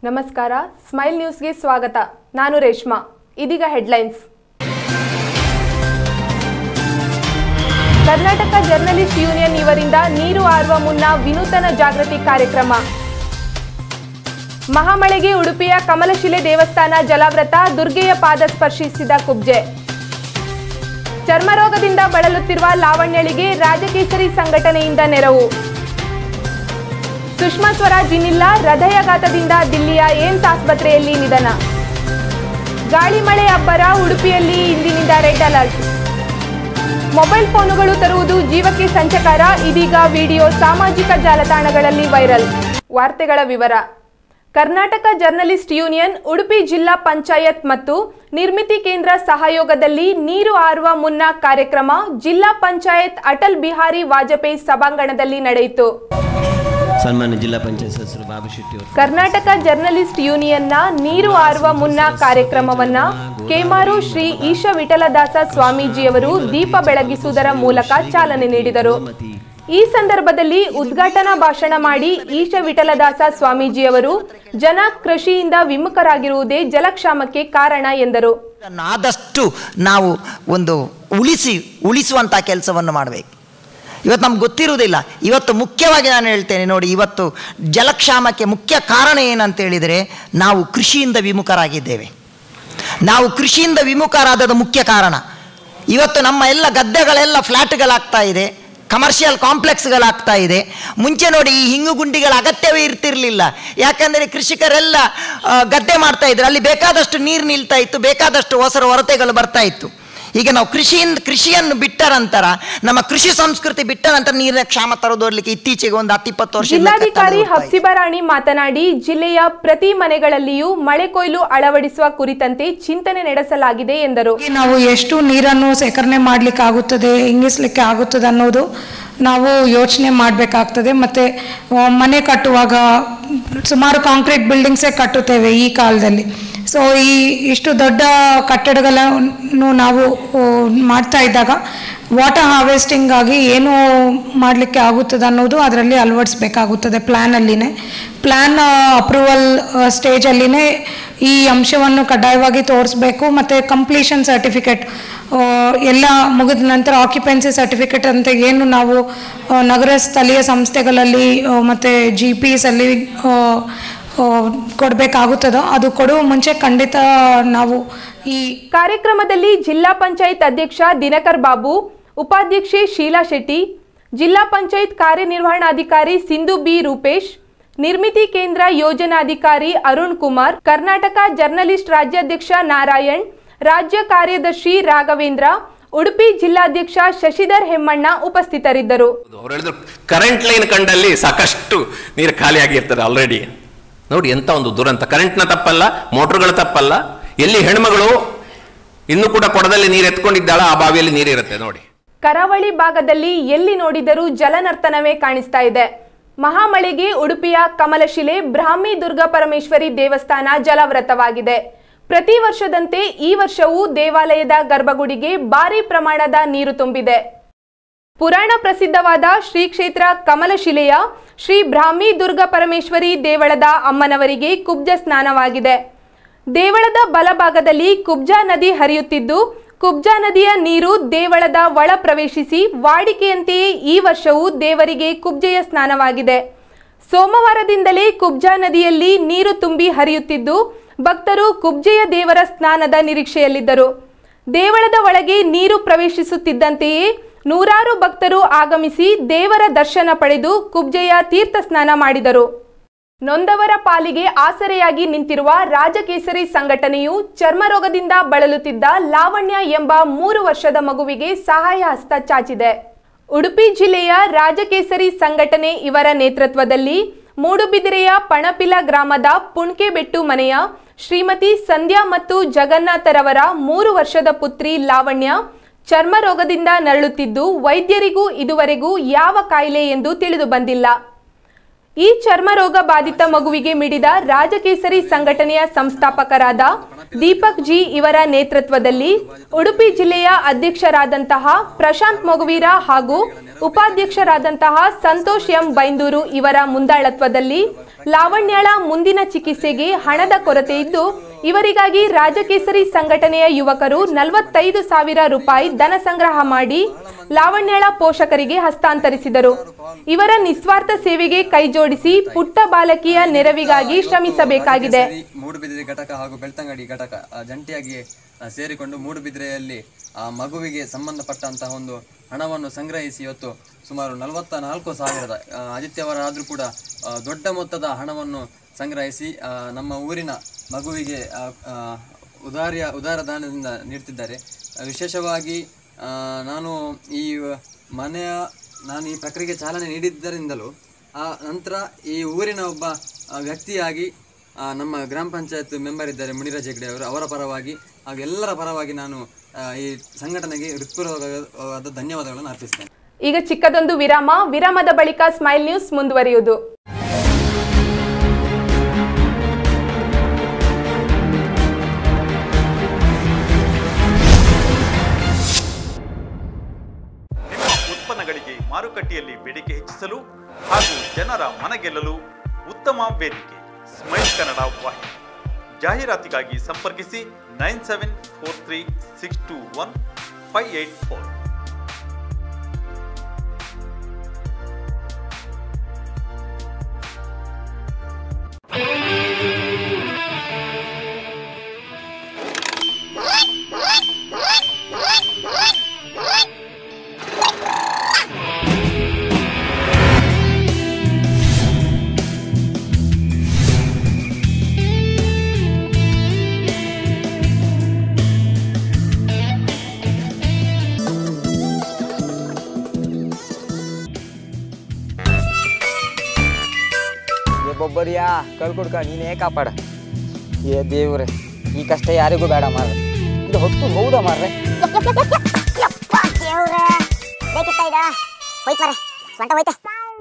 ನಮಸ್ಕಾರ ಸ್ಮೈಲ್ ನ್ಯೂಸ್ಗೆ ಸ್ವಾಗತ ನಾನು ರೇಷ್ಮಾ ಇದೀಗ ಹೆಡ್ಲೈನ್ಸ್ ಕರ್ನಾಟಕ ಜರ್ನಲಿಸ್ಟ್ ಯೂನಿಯನ್ ಇವರಿಂದ ನೀರು ಆರುವ ಮುನ್ನ ವಿನೂತನ ಜಾಗೃತಿ ಕಾರ್ಯಕ್ರಮ ಮಹಾಮಳೆಗೆ ಉಡುಪಿಯ ಕಮಲಶಿಲೆ ದೇವಸ್ಥಾನ ಜಲಾವೃತ ದುರ್ಗೆಯ ಪಾದ ಸ್ಪರ್ಶಿಸಿದ ಕುಬ್ಜೆ ಚರ್ಮರೋಗದಿಂದ ಬಳಲುತ್ತಿರುವ ಲಾವಣ್ಯಳಿಗೆ ರಾಜಕೇಸರಿ ಸಂಘಟನೆಯಿಂದ ನೆರವು ಸುಷ್ಮಾ ಸ್ವರಾಜ್ ಇನ್ನಿಲ್ಲ ಹೃದಯಾಘಾತದಿಂದ ದಿಲ್ಲಿಯ ಏಮ್ಸ್ ಆಸ್ಪತ್ರೆಯಲ್ಲಿ ನಿಧನ ಗಾಳಿ ಮಳೆ ಅಬ್ಬರ ಉಡುಪಿಯಲ್ಲಿ ಇಂದಿನಿಂದ ರೆಡ್ ಅಲರ್ಟ್ ಮೊಬೈಲ್ ಫೋನುಗಳು ತರುವುದು ಜೀವಕ್ಕೆ ಸಂಚಕಾರ ಇದೀಗ ವಿಡಿಯೋ ಸಾಮಾಜಿಕ ಜಾಲತಾಣಗಳಲ್ಲಿ ವೈರಲ್ ವಾರ್ತೆಗಳ ವಿವರ ಕರ್ನಾಟಕ ಜರ್ನಲಿಸ್ಟ್ ಯೂನಿಯನ್ ಉಡುಪಿ ಜಿಲ್ಲಾ ಪಂಚಾಯತ್ ಮತ್ತು ನಿರ್ಮಿತಿ ಕೇಂದ್ರ ಸಹಯೋಗದಲ್ಲಿ ನೀರು ಆರುವ ಮುನ್ನ ಕಾರ್ಯಕ್ರಮ ಜಿಲ್ಲಾ ಪಂಚಾಯತ್ ಅಟಲ್ ಬಿಹಾರಿ ವಾಜಪೇಯಿ ಸಭಾಂಗಣದಲ್ಲಿ ನಡೆಯಿತು ಸನ್ಮಾನ್ಯ ಜಿಲ್ಲಾ ಪಂಚಾಯತ್ ಸದಸ್ಯರು ಬಾಬು ಶೆಟ್ಟಿ ಅವರು ಕರ್ನಾಟಕ ಜರ್ನಲಿಸ್ಟ್ ಯೂನಿಯನ್ನ ನೀರು ಆರುವ ಮುನ್ನ ಕಾರ್ಯಕ್ರಮವನ್ನ ಕೇಮಾರು ಶ್ರೀ ಈಶ ವಿಠಲದಾಸ ಸ್ವಾಮೀಜಿಯವರು ದೀಪ ಬೆಳಗಿಸುವುದರ ಮೂಲಕ ಚಾಲನೆ ನೀಡಿದರು ಈ ಸಂದರ್ಭದಲ್ಲಿ ಉದ್ಘಾಟನಾ ಭಾಷಣ ಮಾಡಿ ಈಶ ವಿಠಲದಾಸ ಸ್ವಾಮೀಜಿಯವರು ಜನ ಕೃಷಿಯಿಂದ ವಿಮುಖರಾಗಿರುವುದೇ ಜಲಕ್ಷಾಮಕ್ಕೆ ಕಾರಣ ಎಂದರು ಅದನ್ನು ಆದಷ್ಟು ನಾವು ಒಂದು ಉಳಿಸಿ ಉಳಿಸುವಂಥ ಕೆಲಸವನ್ನು ಮಾಡಬೇಕು ಇವತ್ತು ನಮ್ಗೆ ಗೊತ್ತಿರುವುದಿಲ್ಲ ಇವತ್ತು ಮುಖ್ಯವಾಗಿ ನಾನು ಹೇಳ್ತೇನೆ ನೋಡಿ ಇವತ್ತು ಜಲಕ್ಷಾಮಕ್ಕೆ ಮುಖ್ಯ ಕಾರಣ ಏನಂತ ಹೇಳಿದರೆ ನಾವು ಕೃಷಿಯಿಂದ ವಿಮುಖರಾಗಿದ್ದೇವೆ ನಾವು ಕೃಷಿಯಿಂದ ವಿಮುಖರಾದದ ಮುಖ್ಯ ಕಾರಣ ಇವತ್ತು ನಮ್ಮ ಎಲ್ಲ ಗದ್ದೆಗಳೆಲ್ಲ ಫ್ಲ್ಯಾಟ್ಗಳಾಗ್ತಾ ಇದೆ ಕಮರ್ಷಿಯಲ್ ಕಾಂಪ್ಲೆಕ್ಸ್ಗಳಾಗ್ತಾ ಇದೆ ಮುಂಚೆ ನೋಡಿ ಈ ಹಿಂಗು ಗುಂಡಿಗಳ ಅಗತ್ಯವೇ ಇರ್ತಿರಲಿಲ್ಲ ಯಾಕಂದರೆ ಕೃಷಿಕರೆಲ್ಲ ಆ, ಗದ್ದೆ ಮಾಡ್ತಾ ಇದ್ರು ಅಲ್ಲಿ ಬೇಕಾದಷ್ಟು ನೀರು ನಿಲ್ತಾ ಇತ್ತು ಬೇಕಾದಷ್ಟು ಹೊಸರು ಹೊರತೆಗಳು ಬರ್ತಾ ಇತ್ತು ಈಗ ನಾವು ಕೃಷಿಯಿಂದ ಕೃಷಿಯನ್ನು ಬಿಟ್ಟ ನಂತರ ನಮ್ಮ ಕೃಷಿ ಸಂಸ್ಕೃತಿ ಬಿಟ್ಟ ನಂತರ ನೀರಿನ ಕ್ಷಾಮ ತರೋದೋಡ್ಲಿಕ್ಕೆ ಇತ್ತೀಚೆಗೆ ಒಂದು ಹತ್ತಿಪ್ಪತ್ತು ವರ್ಷ ಜಿಲ್ಲಾಧಿಕಾರಿ ಹಫ್ಸಿಬಾ ರಾಣಿ ಮಾತನಾಡಿ ಜಿಲ್ಲೆಯ ಪ್ರತಿ ಮನೆಗಳಲ್ಲಿಯೂ ಮಳೆ ಕೊಯ್ಲು ಅಳವಡಿಸುವ ಕುರಿತಂತೆ ಚಿಂತನೆ ನಡೆಸಲಾಗಿದೆ ಎಂದರು ಹಾಗಾಗಿ ನಾವು ಎಷ್ಟು ನೀರನ್ನು ಸೇಕರಣೆ ಮಾಡಲಿಕ್ಕೆ ಆಗುತ್ತದೆ ಇಂಗಿಸ್ಲಿಕ್ಕೆ ಆಗುತ್ತದೆ ಅನ್ನೋದು ನಾವು ಯೋಚನೆ ಮಾಡಬೇಕಾಗ್ತದೆ ಮತ್ತು ಮನೆ ಕಟ್ಟುವಾಗ ಸುಮಾರು ಕಾಂಕ್ರೀಟ್ ಬಿಲ್ಡಿಂಗ್ಸೇ ಕಟ್ಟುತ್ತೇವೆ ಈ ಕಾಲದಲ್ಲಿ ಸೊ ಈ ಇಷ್ಟು ದೊಡ್ಡ ಕಟ್ಟಡಗಳನ್ನು ನಾವು ಆ, ಮಾಡ್ತಾ ಇದ್ದಾಗ ವಾಟರ್ ಹಾರ್ವೆಸ್ಟಿಂಗ್ ಆಗಿ ಏನು ಮಾಡಲಿಕ್ಕೆ ಆಗುತ್ತದೆ ಅನ್ನೋದು ಅದರಲ್ಲಿ ಅಳವಡಿಸ್ಬೇಕಾಗುತ್ತದೆ ಪ್ಲ್ಯಾನಲ್ಲಿನೇ ಪ್ಲ್ಯಾನ್ ಅಪ್ರೂವಲ್ ಸ್ಟೇಜಲ್ಲಿನೇ ಈ ಅಂಶವನ್ನು ಕಡ್ಡಾಯವಾಗಿ ತೋರಿಸ್ಬೇಕು ಮತ್ತು ಕಂಪ್ಲೀಷನ್ ಸರ್ಟಿಫಿಕೇಟ್ ಎಲ್ಲ ಮುಗಿದ ನಂತರ ಆಕ್ಯುಪೆನ್ಸಿ ಸರ್ಟಿಫಿಕೇಟ್ ಅಂತ ಏನು ನಾವು ಆ, ನಗರ ಸ್ಥಳೀಯ ಸಂಸ್ಥೆಗಳಲ್ಲಿ ಮತ್ತು ಜಿ ಪಿ ಎಸಲ್ಲಿ ಕೊಡಬೇಕಾಗುತ್ತದೋ ಅದು ಕೊಡುವ ಮುಂಚೆ ಖಂಡಿತ ನಾವು ಈ ಕಾರ್ಯಕ್ರಮದಲ್ಲಿ ಜಿಲ್ಲಾ ಪಂಚಾಯತ್ ಅಧ್ಯಕ್ಷ ದಿನಕರ್ ಬಾಬು ಉಪಾಧ್ಯಕ್ಷೆ ಶೀಲಾ ಶೆಟ್ಟಿ ಜಿಲ್ಲಾ ಪಂಚಾಯತ್ ಕಾರ್ಯನಿರ್ವಹಣಾಧಿಕಾರಿ ಸಿಂಧು ಬಿ ರೂಪೇಶ್ ನಿರ್ಮಿತಿ ಕೇಂದ್ರ ಯೋಜನಾಧಿಕಾರಿ ಅರುಣ್ ಕುಮಾರ್ ಕರ್ನಾಟಕ ಜರ್ನಲಿಸ್ಟ್ ರಾಜ್ಯಾಧ್ಯಕ್ಷ ನಾರಾಯಣ್ ರಾಜ್ಯ ಕಾರ್ಯದರ್ಶಿ ರಾಘವೇಂದ್ರ ಉಡುಪಿ ಜಿಲ್ಲಾಧ್ಯಕ್ಷ ಶಶಿಧರ್ ಹೆಮ್ಮಣ್ಣ ಉಪಸ್ಥಿತರಿದ್ದರು ಅವ್ರು ಹೇಳಿದ್ರು ಕರೆಂಟ್ ಲೈನ್ ಕಂಡಲ್ಲಿ ಸಾಕಷ್ಟು ನೀರು ಖಾಲಿ ಆಗಿರ್ತದೆ ಆಲ್ರೆಡಿ ನೋಡಿ ಎಂತ ಒಂದು ದುರಂತ ಕರೆಂಟ್ನ ತಪ್ಪಲ್ಲ ಮೋಟ್ರುಗಳ ತಪ್ಪಲ್ಲ ಎಲ್ಲಿ ಹೆಣ್ಮಗಳು ಇನ್ನೂ ಕೂಡ ಕೊಡದಲ್ಲಿ ನೀರು ಎತ್ಕೊಂಡಿದ್ದಾಳ ಆ ಬಾವಿಯಲ್ಲಿ ನೀರಿರುತ್ತೆ ನೋಡಿ ಕರಾವಳಿ ಭಾಗದಲ್ಲಿ ಎಲ್ಲಿ ನೋಡಿದರೂ ಜಲನರ್ತನವೇ ಕಾಣಿಸ್ತಾ ಇದೆ ಮಹಾಮಳೆಗೆ ಉಡುಪಿಯ ಕಮಲಶಿಲೆ ಬ್ರಾಹ್ಮಿ ದುರ್ಗಾ ಪರಮೇಶ್ವರಿ ದೇವಸ್ಥಾನ ಜಲಾವೃತವಾಗಿದೆ ಪ್ರತಿ ವರ್ಷದಂತೆ ಈ ವರ್ಷವೂ ದೇವಾಲಯದ ಗರ್ಭಗುಡಿಗೆ ಭಾರಿ ಪ್ರಮಾಣದ ನೀರು ತುಂಬಿದೆ ಪುರಾಣ ಪ್ರಸಿದ್ಧವಾದ ಶ್ರೀ ಕ್ಷೇತ್ರ ಕಮಲಶಿಲೆಯ ಶ್ರೀ ಬ್ರಾಹ್ಮಿ ದುರ್ಗ ಪರಮೇಶ್ವರಿ ದೇವಳದ ಅಮ್ಮನವರಿಗೆ ಕುಬ್ಜ ಸ್ನಾನವಾಗಿದೆ ದೇವಳದ ಬಲಭಾಗದಲ್ಲಿ ಕುಬ್ಜಾ ನದಿ ಹರಿಯುತ್ತಿದ್ದು ಕುಬ್ಜಾ ನದಿಯ ನೀರು ದೇವಳದ ಒಳ ಪ್ರವೇಶಿಸಿ ವಾಡಿಕೆಯಂತೆಯೇ ಈ ವರ್ಷವೂ ದೇವರಿಗೆ ಕುಬ್ಜೆಯ ಸ್ನಾನವಾಗಿದೆ ಸೋಮವಾರದಿಂದಲೇ ಕುಬ್ಜಾ ನದಿಯಲ್ಲಿ ನೀರು ತುಂಬಿ ಹರಿಯುತ್ತಿದ್ದು ಭಕ್ತರು ಕುಬ್ಜೆಯ ದೇವರ ಸ್ನಾನದ ನಿರೀಕ್ಷೆಯಲ್ಲಿದ್ದರು ದೇವಳದ ಒಳಗೆ ನೀರು ಪ್ರವೇಶಿಸುತ್ತಿದ್ದಂತೆಯೇ ನೂರಾರು ಭಕ್ತರು ಆಗಮಿಸಿ ದೇವರ ದರ್ಶನ ಪಡೆದು ಕುಬ್ಜೆಯ ತೀರ್ಥ ಸ್ನಾನ ಮಾಡಿದರು ನೊಂದವರ ಪಾಲಿಗೆ ಆಸರೆಯಾಗಿ ನಿಂತಿರುವ ರಾಜಕೇಸರಿ ಸಂಘಟನೆಯು ಚರ್ಮರೋಗದಿಂದ ಬಳಲುತ್ತಿದ್ದ ಲಾವಣ್ಯ ಎಂಬ ಮೂರು ವರ್ಷದ ಮಗುವಿಗೆ ಸಹಾಯ ಹಸ್ತ ಚಾಚಿದೆ ಉಡುಪಿ ಜಿಲ್ಲೆಯ ರಾಜಕೇಸರಿ ಸಂಘಟನೆ ಇವರ ನೇತೃತ್ವದಲ್ಲಿ ಮೂಡುಬಿದಿರೆಯ ಪಣಪಿಲ ಗ್ರಾಮದ ಪುಣ್ಕೆಬೆಟ್ಟು ಮನೆಯ ಶ್ರೀಮತಿ ಸಂಧ್ಯಾ ಮತ್ತು ಜಗನ್ನಾಥರವರ ಮೂರು ವರ್ಷದ ಪುತ್ರಿ ಲಾವಣ್ಯ ಚರ್ಮ ರೋಗದಿಂದ ನರಳುತ್ತಿದ್ದು ವೈದ್ಯರಿಗೂ ಇದುವರೆಗೂ ಯಾವ ಕಾಯಿಲೆ ಎಂದು ತಿಳಿದು ಬಂದಿಲ್ಲ ಈ ಚರ್ಮ ರೋಗ ಬಾಧಿತ ಮಗುವಿಗೆ ಮಿಡಿದ ರಾಜಕೇಸರಿ ಸಂಘಟನೆಯ ಸಂಸ್ಥಾಪಕರಾದ ದೀಪಕ್ ಜಿ ಇವರ ನೇತೃತ್ವದಲ್ಲಿ ಉಡುಪಿ ಜಿಲ್ಲೆಯ ಅಧ್ಯಕ್ಷರಾದಂತಹ ಪ್ರಶಾಂತ್ ಮೊಗವೀರ ಹಾಗೂ ಉಪಾಧ್ಯಕ್ಷರಾದಂತಹ ಸಂತೋಷ್ ಎಂ ಬೈಂದೂರು ಇವರ ಮುಂದಾಳತ್ವದಲ್ಲಿ ಲಾವಣ್ಯಾಳ ಮುಂದಿನ ಚಿಕಿತ್ಸೆಗೆ ಹಣದ ಕೊರತೆ ಇದ್ದು ಇವರಿಗಾಗಿ ರಾಜಕೇಸರಿ ಸಂಘಟನೆಯ ಯುವಕರು ನಲವತ್ತೈದು ಸಾವಿರ ರೂಪಾಯಿ ಧನ ಸಂಗ್ರಹ ಮಾಡಿ ಲಾವಣ್ಯಾಳ ಪೋಷಕರಿಗೆ ಹಸ್ತಾಂತರಿಸಿದರು ಇವರ ನಿಸ್ವಾರ್ಥ ಸೇವೆಗೆ ಕೈಜೋಡಿಸಿ ಪುಟ್ಟ ಬಾಲಕಿಯ ನೆರವಿಗಾಗಿ ಶ್ರಮಿಸಬೇಕಾಗಿದೆ ಸರಿ ಮೂಡುಬಿದಿರೆ ಘಟಕ ಹಾಗೂ ಬೆಳ್ತಂಗಡಿ ಘಟಕ ಆ, ಜಂಟಿಯಾಗಿ ಆ, ಸೇರಿಕೊಂಡು ಮೂಡುಬಿದಿರೆಯಲ್ಲಿ ಆ ಮಗುವಿಗೆ ಸಂಬಂಧಪಟ್ಟಂತಹ ಒಂದು ಹಣವನ್ನು ಸಂಗ್ರಹಿಸಿ ಇವತ್ತು ಸುಮಾರು ನಲವತ್ತ ನಾಲ್ಕು ಸಾವಿರದ ಆ, ಆದಿತ್ಯವಾರ ಕೂಡ ಆ, ದೊಡ್ಡ ಮೊತ್ತದ ಹಣವನ್ನು ಸಂಗ್ರಹಿಸಿ ಆ, ನಮ್ಮ ಊರಿನ ಮಗುವಿಗೆ ಆ, ಆ, ಉದಾರ್ಯ ಉದಾರ ದಾನದಿಂದ ನೀಡ್ತಿದ್ದಾರೆ ಆ, ವಿಶೇಷವಾಗಿ ಆ, ನಾನು ಈ ಮನೆಯ ನಾನು ಈ ಪ್ರಕ್ರಿಯೆಗೆ ಚಾಲನೆ ನೀಡಿದ್ದರಿಂದಲೂ ಆ ನಂತರ ಈ ಊರಿನ ಒಬ್ಬ ಆ, ವ್ಯಕ್ತಿಯಾಗಿ ಆ, ನಮ್ಮ ಗ್ರಾಮ ಪಂಚಾಯತ್ ಮೆಂಬರ್ ಇದ್ದಾರೆ ಮುನಿರಾಜ್ ಹೆಗ್ಡೆ ಅವರು ಅವರ ಪರವಾಗಿ ಹಾಗೂ ಎಲ್ಲರ ಪರವಾಗಿ ನಾನು ಆ, ಈ ಸಂಘಟನೆಗೆ ಹೃತ್ಪೂರ್ವಕವಾದ ಧನ್ಯವಾದಗಳನ್ನು ಅರ್ಪಿಸ್ತೇನೆ ಈಗ ಚಿಕ್ಕದೊಂದು ವಿರಾಮ ವಿರಾಮದ ಬಳಿಕ ಸ್ಮೈಲ್ ನ್ಯೂಸ್ ಮುಂದುವರಿಯುವುದು ನಿಮ್ಮ ಉತ್ಪನ್ನಗಳಿಗೆ ಮಾರುಕಟ್ಟೆಯಲ್ಲಿ ಬೇಡಿಕೆ ಹೆಚ್ಚಿಸಲು ಹಾಗೂ ಜನರ ಮನಗೆಲ್ಲಲು ಉತ್ತಮ ವೇದಿಕೆ ಸ್ಮೈಲ್ ಕನ್ನಡ ವಾಹಿನಿ ಜಾಹೀರಾತಿಗಾಗಿ ಸಂಪರ್ಕಿಸಿ nine seven four three six two one five eight four ಒಬ್ಬೊಬ್ಬರಿಯಾ ಕಲ್ಕೊಡ್ಕ ನೀನೇ ಕಾಪಾಡ ಏ ದೇವ್ರೆ ಈ ಕಷ್ಟ ಯಾರಿಗೂ ಬೇಡ ಮಾರ್ರೆ ಇದು ಹೊತ್ತು ಹೌದಾ ಮಾರ್ರೆ ದೇವ್ರೆ ಬೇಕಿತ್ತ ಇದ ಹೋಯ್ತು ಮರೆ ಸ್ವಂಟ ಹೋಯ್ತೆ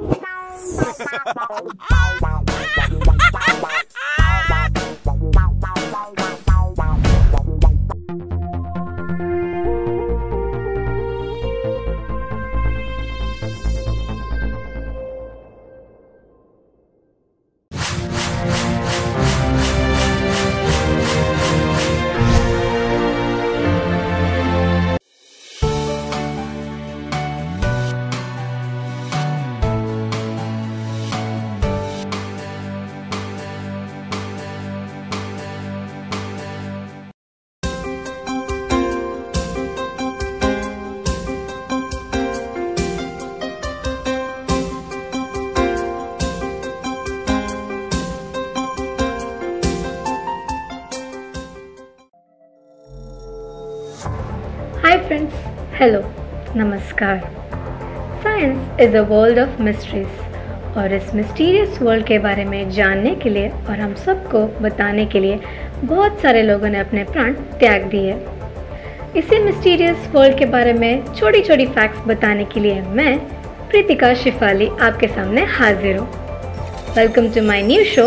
Hi friends, hello, नमस्कार science is a world of mysteries और इस मिस्टीरियस वर्ल्ड के बारे में जानने के लिए और हम सबको बताने के लिए बहुत सारे लोगों ने अपने प्राण त्याग दिए इसी मिस्टीरियस वर्ल्ड के बारे में छोटी छोटी फैक्ट्स बताने के लिए मैं प्रीतिका शिफाली आपके सामने हाजिर हूँ welcome to my new show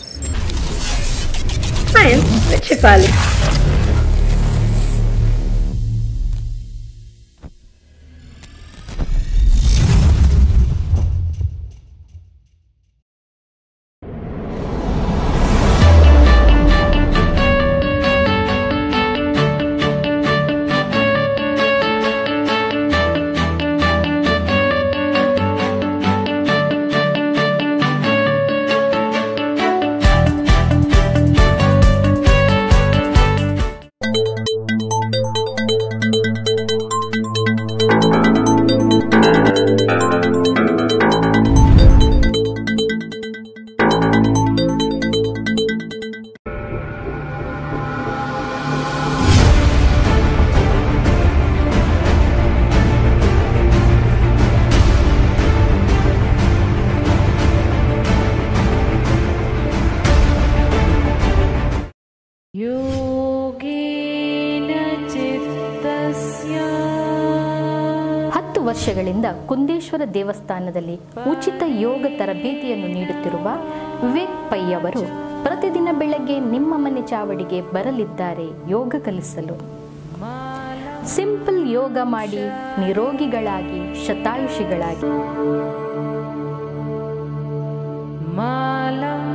science with Shifali ಹತ್ತು ವರ್ಷಗಳಿಂದ ಕುಂದೇಶ್ವರ ದೇವಸ್ಥಾನದಲ್ಲಿ ಉಚಿತ ಯೋಗ ತರಬೇತಿಯನ್ನು ನೀಡುತ್ತಿರುವ ವಿವೇಕ್ ಪೈ ಅವರು ಪ್ರತಿದಿನ ಬೆಳಗ್ಗೆ ನಿಮ್ಮ ಮನೆ ಚಾವಡಿಗೆ ಬರಲಿದ್ದಾರೆ ಯೋಗ ಕಲಿಸಲು ಸಿಂಪಲ್ ಯೋಗ ಮಾಡಿ ನಿರೋಗಿಗಳಾಗಿ ಶತಾಯುಷಿಗಳಾಗಿ ಮಾಲಂ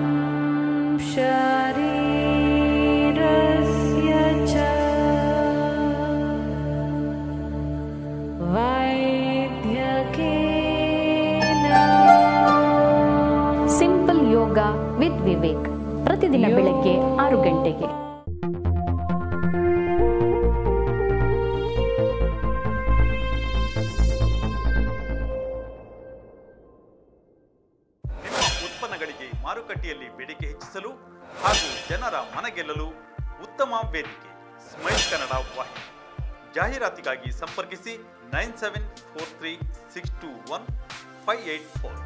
ವಿತ್ ವಿವೇಕ್ ಪ್ರತಿದಿನ ಬೆಳಗ್ಗೆ ಆರು ಗಂಟೆಗೆ ನಿಮ್ಮ ಉತ್ಪನ್ನಗಳಿಗೆ ಮಾರುಕಟ್ಟೆಯಲ್ಲಿ ಬೇಡಿಕೆ ಹೆಚ್ಚಿಸಲು ಹಾಗೂ ಜನರ ಮನಗೆಲ್ಲಲು ಉತ್ತಮ ವೇದಿಕೆ ಸ್ಮೈಲ್ ಕನ್ನಡ ವಾಹಿನಿ ಜಾಹೀರಾತಿಗಾಗಿ ಸಂಪರ್ಕಿಸಿ nine seven four three six two one five eight four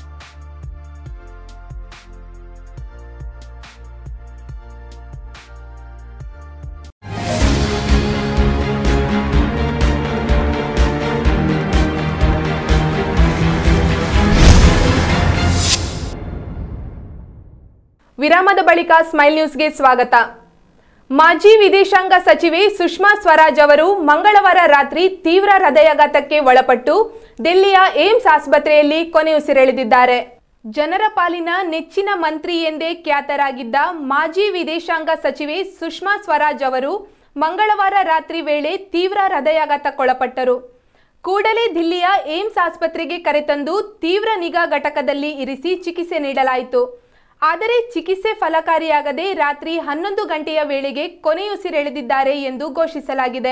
ವಿರಾಮದ ಬಳಿಕ ಸ್ಮೈಲ್ ನ್ಯೂಸ್ಗೆ ಸ್ವಾಗತ ಮಾಜಿ ವಿದೇಶಾಂಗ ಸಚಿವೆ ಸುಷ್ಮಾ ಸ್ವರಾಜ್ ಅವರು ಮಂಗಳವಾರ ರಾತ್ರಿ ತೀವ್ರ ಹೃದಯಾಘಾತಕ್ಕೆ ಒಳಪಟ್ಟು ದಿಲ್ಲಿಯ ಏಮ್ಸ್ ಆಸ್ಪತ್ರೆಯಲ್ಲಿ ಕೊನೆಯುಸಿರೆಳೆದಿದ್ದಾರೆ ಜನರ ಪಾಲಿನ ನೆಚ್ಚಿನ ಮಂತ್ರಿ ಎಂದೇ ಖ್ಯಾತರಾಗಿದ್ದ ಮಾಜಿ ವಿದೇಶಾಂಗ ಸಚಿವೆ ಸುಷ್ಮಾ ಸ್ವರಾಜ್ ಅವರು ಮಂಗಳವಾರ ರಾತ್ರಿ ವೇಳೆ ತೀವ್ರ ಹೃದಯಾಘಾತಕ್ಕೊಳಪಟ್ಟರು ಕೂಡಲೇ ದಿಲ್ಲಿಯ ಏಮ್ಸ್ ಆಸ್ಪತ್ರೆಗೆ ಕರೆತಂದು ತೀವ್ರ ನಿಗಾ ಘಟಕದಲ್ಲಿ ಇರಿಸಿ ಚಿಕಿತ್ಸೆ ನೀಡಲಾಯಿತು ಆದರೆ ಚಿಕಿತ್ಸೆ ಫಲಕಾರಿಯಾಗದೆ ರಾತ್ರಿ ಹನ್ನೊಂದು ಗಂಟೆಯ ವೇಳೆಗೆ ಕೊನೆಯುಸಿರೆಳೆದಿದ್ದಾರೆ ಎಂದು ಘೋಷಿಸಲಾಗಿದೆ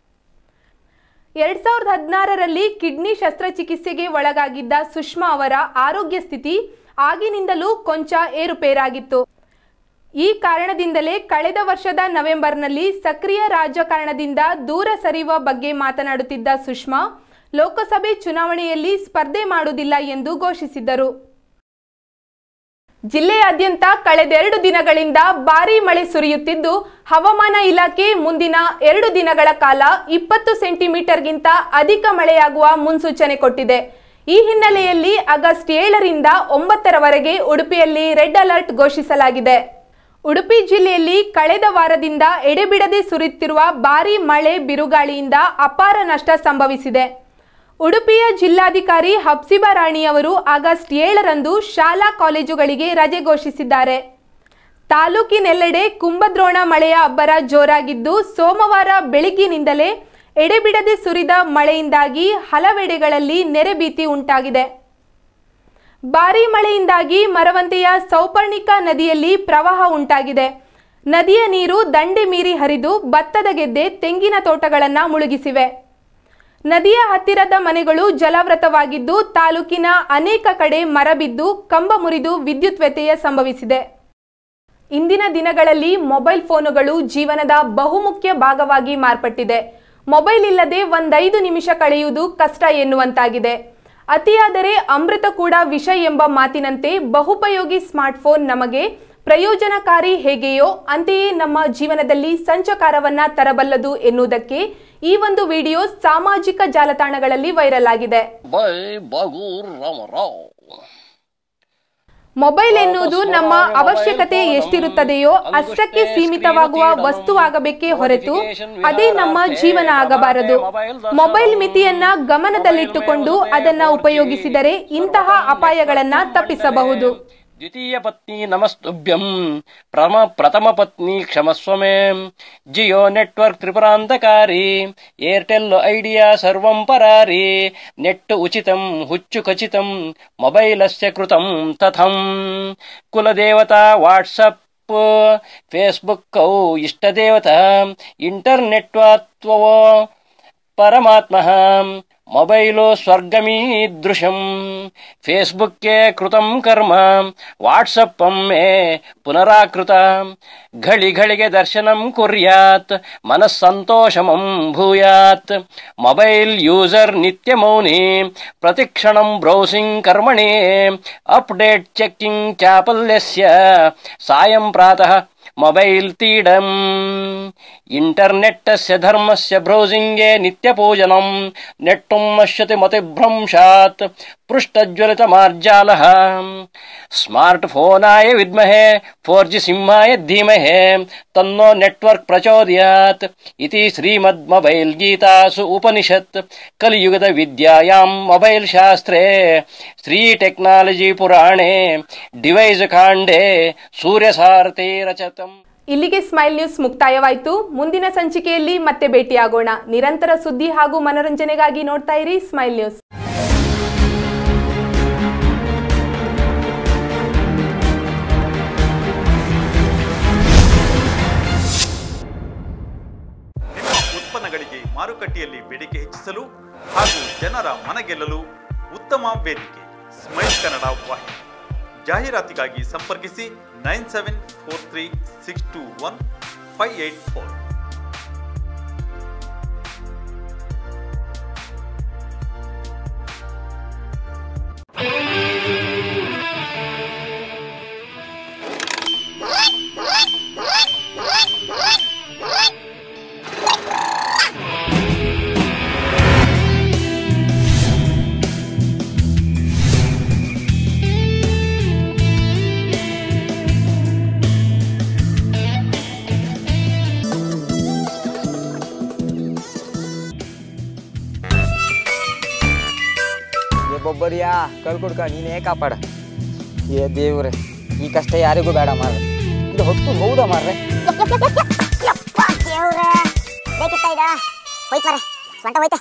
ಎರಡ್ ಸಾವಿರದ ಹದಿನಾರರಲ್ಲಿ ಕಿಡ್ನಿ ಶಸ್ತ್ರಚಿಕಿತ್ಸೆಗೆ ಒಳಗಾಗಿದ್ದ ಸುಷ್ಮಾ ಅವರ ಆರೋಗ್ಯ ಸ್ಥಿತಿ ಆಗಿನಿಂದಲೂ ಕೊಂಚ ಏರುಪೇರಾಗಿತ್ತು ಈ ಕಾರಣದಿಂದಲೇ ಕಳೆದ ವರ್ಷದ ನವೆಂಬರ್ನಲ್ಲಿ ಸಕ್ರಿಯ ರಾಜಕಾರಣದಿಂದ ದೂರ ಸರಿಯುವ ಬಗ್ಗೆ ಮಾತನಾಡುತ್ತಿದ್ದ ಸುಷ್ಮಾ ಲೋಕಸಭೆ ಚುನಾವಣೆಯಲ್ಲಿ ಸ್ಪರ್ಧೆ ಮಾಡುವುದಿಲ್ಲ ಎಂದು ಘೋಷಿಸಿದ್ದರು ಜಿಲ್ಲೆಯಾದ್ಯಂತ ಕಳೆದೆರಡು ದಿನಗಳಿಂದ ಭಾರೀ ಮಳೆ ಸುರಿಯುತ್ತಿದ್ದು ಹವಾಮಾನ ಇಲಾಖೆ ಮುಂದಿನ ಎರಡು ದಿನಗಳ ಕಾಲ ಇಪ್ಪತ್ತು ಸೆಂಟಿಮೀಟರ್ಗಿಂತ ಅಧಿಕ ಮಳೆಯಾಗುವ ಮುನ್ಸೂಚನೆ ಕೊಟ್ಟಿದೆ ಈ ಹಿನ್ನೆಲೆಯಲ್ಲಿ ಆಗಸ್ಟ್ ಏಳರಿಂದ ಒಂಬತ್ತರವರೆಗೆ ಉಡುಪಿಯಲ್ಲಿ ರೆಡ್ ಅಲರ್ಟ್ ಘೋಷಿಸಲಾಗಿದೆ ಉಡುಪಿ ಜಿಲ್ಲೆಯಲ್ಲಿ ಕಳೆದ ವಾರದಿಂದ ಎಡೆಬಿಡದೆ ಸುರಿಯುತ್ತಿರುವ ಭಾರೀ ಮಳೆ ಬಿರುಗಾಳಿಯಿಂದ ಅಪಾರ ನಷ್ಟ ಸಂಭವಿಸಿದೆ ಉಡುಪಿಯ ಜಿಲ್ಲಾಧಿಕಾರಿ ಹಬ್ಸಿಬಾ ರಾಣಿಯವರು ಆಗಸ್ಟ್ ಏಳರಂದು ಶಾಲಾ ಕಾಲೇಜುಗಳಿಗೆ ರಜೆ ಘೋಷಿಸಿದ್ದಾರೆ ತಾಲೂಕಿನೆಲ್ಲೆಡೆ ಕುಂಭದ್ರೋಣ ಮಳೆಯ ಅಬ್ಬರ ಜೋರಾಗಿದ್ದು ಸೋಮವಾರ ಬೆಳಗ್ಗಿನಿಂದಲೇ ಎಡೆಬಿಡದೆ ಸುರಿದ ಮಳೆಯಿಂದಾಗಿ ಹಲವೆಡೆಗಳಲ್ಲಿ ನೆರೆ ಭೀತಿ ಉಂಟಾಗಿದೆ ಭಾರೀ ಮಳೆಯಿಂದಾಗಿ ಮರವಂತೆಯ ಸೌಪರ್ಣಿಕ ನದಿಯಲ್ಲಿ ಪ್ರವಾಹ ಉಂಟಾಗಿದೆ ನದಿಯ ನೀರು ದಂಡೆ ಮೀರಿ ಹರಿದು ಭತ್ತದ ಗೆದ್ದೆ ತೆಂಗಿನ ತೋಟಗಳನ್ನು ಮುಳುಗಿಸಿವೆ ನದಿಯ ಹತ್ತಿರದ ಮನೆಗಳು ಜಲಾವೃತವಾಗಿದ್ದು ತಾಲೂಕಿನ ಅನೇಕ ಕಡೆ ಮರ ಬಿದ್ದು ಕಂಬ ಮುರಿದು ವಿದ್ಯುತ್ ವ್ಯತ್ಯಯ ಸಂಭವಿಸಿದೆ ಇಂದಿನ ದಿನಗಳಲ್ಲಿ ಮೊಬೈಲ್ ಫೋನುಗಳು ಜೀವನದ ಬಹುಮುಖ್ಯ ಭಾಗವಾಗಿ ಮಾರ್ಪಟ್ಟಿದೆ ಮೊಬೈಲ್ ಇಲ್ಲದೆ ಒಂದೈದು ನಿಮಿಷ ಕಳೆಯುವುದು ಕಷ್ಟ ಎನ್ನುವಂತಾಗಿದೆ ಅತಿಯಾದರೆ ಅಮೃತ ಕೂಡ ವಿಷ ಎಂಬ ಮಾತಿನಂತೆ ಬಹುಪಯೋಗಿ ಸ್ಮಾರ್ಟ್ಫೋನ್ ನಮಗೆ ಪ್ರಯೋಜನಕಾರಿ ಹೇಗೆಯೋ ಅಂತೆಯೇ ನಮ್ಮ ಜೀವನದಲ್ಲಿ ಸಂಚಕಾರವನ್ನ ತರಬಲ್ಲದು ಎನ್ನುವುದಕ್ಕೆ ಈ ಒಂದು ವಿಡಿಯೋ ಸಾಮಾಜಿಕ ಜಾಲತಾಣಗಳಲ್ಲಿ ವೈರಲ್ ಆಗಿದೆ ಬೈ ಬಾಗೂರ್ ರಾಮರಾವ್ ಮೊಬೈಲ್ ಎನ್ನುವುದು ನಮ್ಮ ಅವಶ್ಯಕತೆ ಎಷ್ಟಿರುತ್ತದೆಯೋ ಅಷ್ಟಕ್ಕೆ ಸೀಮಿತವಾಗುವ ವಸ್ತುವಾಗಬೇಕೇ ಹೊರತು ಅದೇ ನಮ್ಮ ಜೀವನ ಆಗಬಾರದು ಮೊಬೈಲ್ ಮಿತಿಯನ್ನ ಗಮನದಲ್ಲಿಟ್ಟುಕೊಂಡು ಅದನ್ನ ಉಪಯೋಗಿಸಿದರೆ ಇಂತಹ ಅಪಾಯಗಳನ್ನ ತಪ್ಪಿಸಬಹುದು ದ್ವಿತೀಯ ಪತ್ನಿ ನಮಸ್ತುಭ್ಯಂ ಪ್ರಮ ಪ್ರಥಮ ಪತ್ನಿ ಕ್ಷಮಸ್ವ ಮೇ ಜಿಯೋ ನೆಟ್ವರ್ಕ್ ತ್ರಿಪುರಾಂತಕಾರಿ ಏರ್ಟೆಲ್ ಐಡಿಯಾ ಸರ್ವಂ ಪರಾರಿ ನೆಟ್ ಉಚಿತಂ ಹುಚ್ಚು ಖಚಿತಂ ಮೊಬೈಲಸ್ಯ ಕೃತಂ ತಥಂ ಕುಲದೇವತಾ ವಾಟ್ಸಪ್ ಫೇಸ್ಬುಕ್ ಔ ಇಷ್ಟದೇವತಾ ಇಂಟರ್ನೆಟ್ ವಾತ್ವೋ ಪರಮಾತ್ಮಃ ಮೊಬೈಲು ಸ್ವರ್ಗಮೀದೃಶಂ ಫೇಸ್ಬುಕ್ಕೆ ಕೃತಂ ಕರ್ಮ ವಾಟ್ಸಪ್ಪಂ ಮೇ ಪುನರಾಕೃತ ಘಳಿ ಘಳಿಗೆ ದರ್ಶನಂ ಕುರ್ಯಾತ್ ಮನಸ್ಸಂತೋಷಮಂ ಭೂಯಾತ್ ಮೊಬೈಲ್ ಯೂಸರ್ ನಿತ್ಯ ಮೌನಿ ಪ್ರತಿಕ್ಷಣಂ ಬ್ರೌಸಿಂಗ್ ಕರ್ಮಣಿ ಅಪ್ಡೇಟ್ ಚೆಕ್ಕಿಂಗ್ ಚಾಪಲ್ಯಸ್ಯ ಸಾಯಂ ಪ್ರಾತಃ ಮೊಬೈಲ್ ತೀಡಂ ಇಂಟರ್ನೆಟ್ಟಸ್ಯ ಧರ್ಮಸ್ಯ ಬ್ರೌಸಿಂಗೇ ನಿತ್ಯಪೂಜನಂ ನೆಟ್ಟುಂ ನಶ್ಯತಿ ಮತಿಭ್ರಂಶಾತ್ ಪೃಷ್ಟಜ್ವಲಿತ ಮಾರ್ಜಾಲಃ ಸ್ಮಾರ್ಟ್ ಫೋನಾಯ ವಿದ್ಮಹೆ ಫೋರ್ ಜಿ ಸಿಂಹಾಯ ಧೀಮಹೆ ತನ್ನೋ ನೆಟ್ವರ್ಕ್ ಪ್ರಚೋದಯಾತ್ ಇತಿ ಶ್ರೀಮದ್ ಮೊಬೈಲ್ ಗೀತಾಸು ಉಪನಿಷತ್ ಕಲಿಯುಗದ ವಿದ್ಯಾಯಾಂ ಮೊಬೈಲ್ ಶಾಸ್ತ್ರೇ ಶ್ರೀ ಟೆಕ್ನಾಲಜಿ ಪುರಾಣೆ ಡಿವೈಸ್ ಕಾಂಡೆ ಸೂರ್ಯಸಾರಥಿ ರಚತಂ ಇಲ್ಲಿಗೆ ಸ್ಮೈಲ್ ನ್ಯೂಸ್ ಮುಕ್ತಾಯವಾಯಿತು ಮುಂದಿನ ಸಂಚಿಕೆಯಲ್ಲಿ ಮತ್ತೆ ಭೇಟಿಯಾಗೋಣ ನಿರಂತರ ಸುದ್ದಿ ಹಾಗೂ ಮನೋರಂಜನೆಗಾಗಿ ನೋಡ್ತಾ ಇರಿ ಸ್ಮೈಲ್ ನ್ಯೂಸ್ ಉತ್ಪನ್ನಗಳಿಗೆ ಮಾರುಕಟ್ಟೆಯಲ್ಲಿ ಬೇಡಿಕೆ ಹೆಚ್ಚಿಸಲು ಹಾಗೂ ಜನರ ಮನಗೆಲ್ಲಲು ಉತ್ತಮ ವೇದಿಕೆ ಸ್ಮೈಲ್ ಕನ್ನಡ ವಾಹಿನಿ ಜಾಹೀರಾತಿಗಾಗಿ ಸಂಪರ್ಕಿಸಿ nine seven four three six two one five eight four ಏ ಬೊಬ್ಬರಿಯಾ ಕಳ್ಕೊಡ್ಕ ನೀನೇ ಕಾಪಾಡ ಏ ದೇವ್ರೆ ಈ ಕಷ್ಟ ಯಾರಿಗೂ ಬೇಡ ಮಾರ್ರೆ ಇದು ಹೊತ್ತು ಹೌದಾ ಮಾರ್ರೆ ದೇವ್ರೆ ಬೇಕಿತ್ತ ಇದ ಹೋಯ್ತು ಮರೆ ಸ್ವಂಟ ಹೋಯ್ತೆ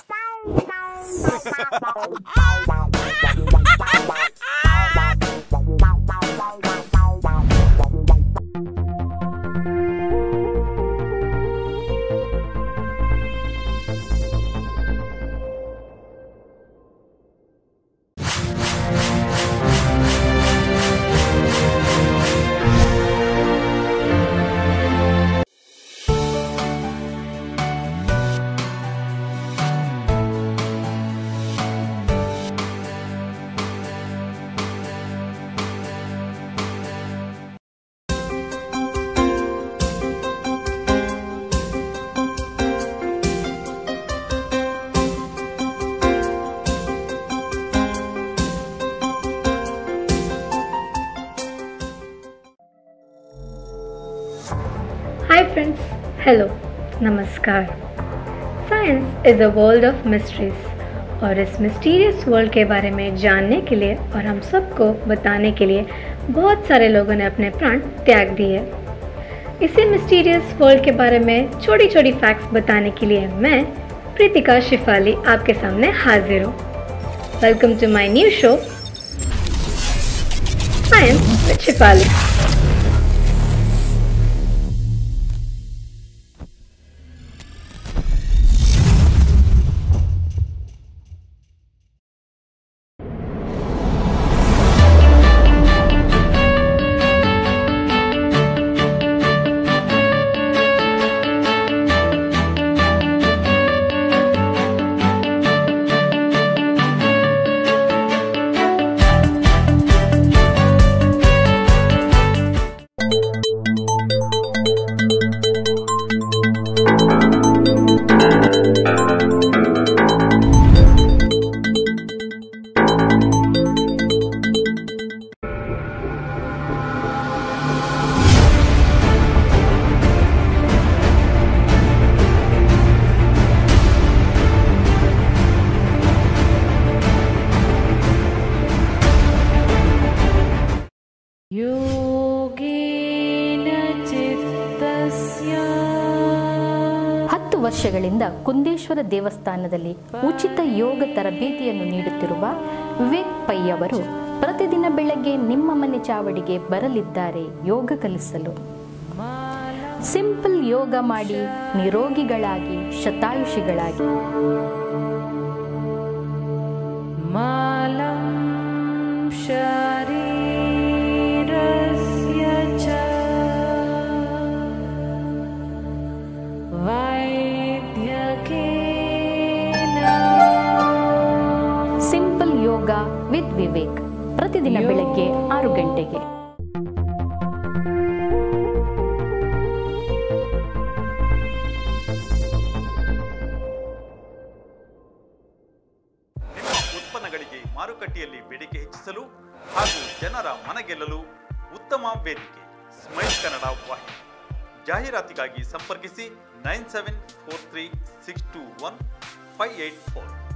Hi friends, hello, नमस्कार science is a world of mysteries और इस मिस्टीरियस वर्ल्ड के बारे में जानने के लिए और हम सबको बताने के लिए बहुत सारे लोगों ने अपने प्राण त्याग दिए इसी मिस्टीरियस वर्ल्ड के बारे में छोटी छोटी फैक्ट्स बताने के लिए मैं प्रीतिका शिफाली आपके सामने हाजिर हूँ welcome to my new show science with Shifali ಹತ್ತು ವರ್ಷಗಳಿಂದ ಕುಂದೇಶ್ವರ ದೇವಸ್ಥಾನದಲ್ಲಿ ಉಚಿತ ಯೋಗ ತರಬೇತಿಯನ್ನು ನೀಡುತ್ತಿರುವ ವಿವೇಕ್ ಪೈ ಅವರು ಪ್ರತಿದಿನ ಬೆಳಗ್ಗೆ ನಿಮ್ಮ ಮನೆ ಚಾವಡಿಗೆ ಬರಲಿದ್ದಾರೆ ಯೋಗ ಕಲಿಸಲು ಸಿಂಪಲ್ ಯೋಗ ಮಾಡಿ ನಿರೋಗಿಗಳಾಗಿ ಶತಾಯುಷಿಗಳಾಗಿ मालं शरीरस्य च वैद्यकेन ಸಿಂಪಲ್ ಯೋಗ ವಿತ್ ವಿವೇಕ್ ಪ್ರತಿದಿನ ಬೆಳಗ್ಗೆ ಆರು ಗಂಟೆಗೆ ನಿಮ್ಮ ಉತ್ಪನ್ನಗಳಿಗೆ ಮಾರುಕಟ್ಟೆಯಲ್ಲಿ ಬೇಡಿಕೆ ಹೆಚ್ಚಿಸಲು ಹಾಗೂ ಜನರ ಮನಗೆಲ್ಲಲು ಉತ್ತಮ ವೇದಿಕೆ ಸ್ಮೈಲ್ ಕನ್ನಡ ವಾಹಿನಿ ಜಾಹೀರಾತಿಗಾಗಿ ಸಂಪರ್ಕಿಸಿ nine seven four three six two one five eight four